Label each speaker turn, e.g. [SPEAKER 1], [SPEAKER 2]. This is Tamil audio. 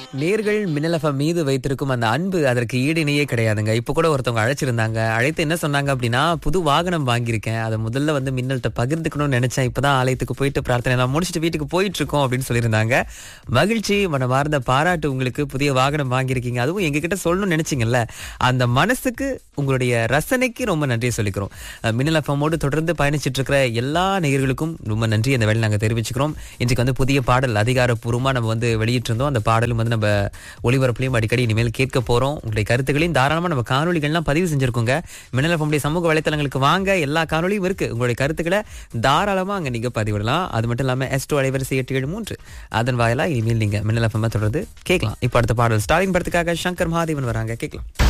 [SPEAKER 1] நேர்கள் மின்னலஃபம் மீது வைத்திருக்கும் அந்த அன்பு அதற்கு ஈடிணையே கிடையாதுங்க இப்போ கூட ஒருத்தவங்க அழைச்சிருந்தாங்க அழைத்து என்ன சொன்னாங்க அப்படின்னா புது வாகனம் வாங்கியிருக்கேன் அதை முதல்ல வந்து மின்னல்கிட்ட பகிர்ந்துக்கணும்னு நினைச்சேன் இப்பதான் ஆலயத்துக்கு போயிட்டு பிரார்த்தனை எல்லாம் முடிச்சுட்டு வீட்டுக்கு போயிட்டு இருக்கோம் அப்படின்னு சொல்லியிருந்தாங்க மகிழ்ச்சி மனமார்ந்த பாராட்டு உங்களுக்கு புதிய வாகனம் வாங்கியிருக்கீங்க அதுவும் எங்ககிட்ட சொல்லணும்னு நினைச்சீங்கல்ல அந்த மனசுக்கு உங்களுடைய ரசனைக்கு ரொம்ப நன்றியை சொல்லிக்கிறோம் அஹ், மின்னல் எஃப்எம்மோடு தொடர்ந்து பயணிச்சிட்டு இருக்கிற எல்லா நேயர்களுக்கும் ரொம்ப நன்றி அந்த வேலை நாங்கள் தெரிவிச்சுக்கிறோம் இன்றைக்கு வந்து புதிய பாடல் அதிகாரப்பூர்வமாக நம்ம வந்து வெளியிட்டிருந்தோம் அந்த பாடலும் வந்து நம்ம ஒளிபரப்புலையும் அடிக்கடி இனிமேல் கேட்க போறோம் உங்களுடைய கருத்துக்களையும் தாராளமாக நம்ம காணொலிகள்லாம் பதிவு செஞ்சிருக்கோங்க மின்னல் எஃப்எம்முடைய சமூக வலைத்தளங்களுக்கு வாங்க எல்லா காணொலியும் இருக்கு உங்களுடைய கருத்துக்களை தாராளமாக அங்கே நீங்க பதிவிடலாம் அது மட்டும் இல்லாமல் எஸ் டூ அலைவரிசை எட்டு ஏழு மூன்று அதன் வாயிலா இனிமேல் நீங்க மின்னல் எஃப்எம் தொடர்ந்து கேட்கலாம் இப்போ அடுத்த பாடல் ஸ்டாலின் படத்துக்காக சங்கர் மகாதேவன் வராங்க கேட்கலாம்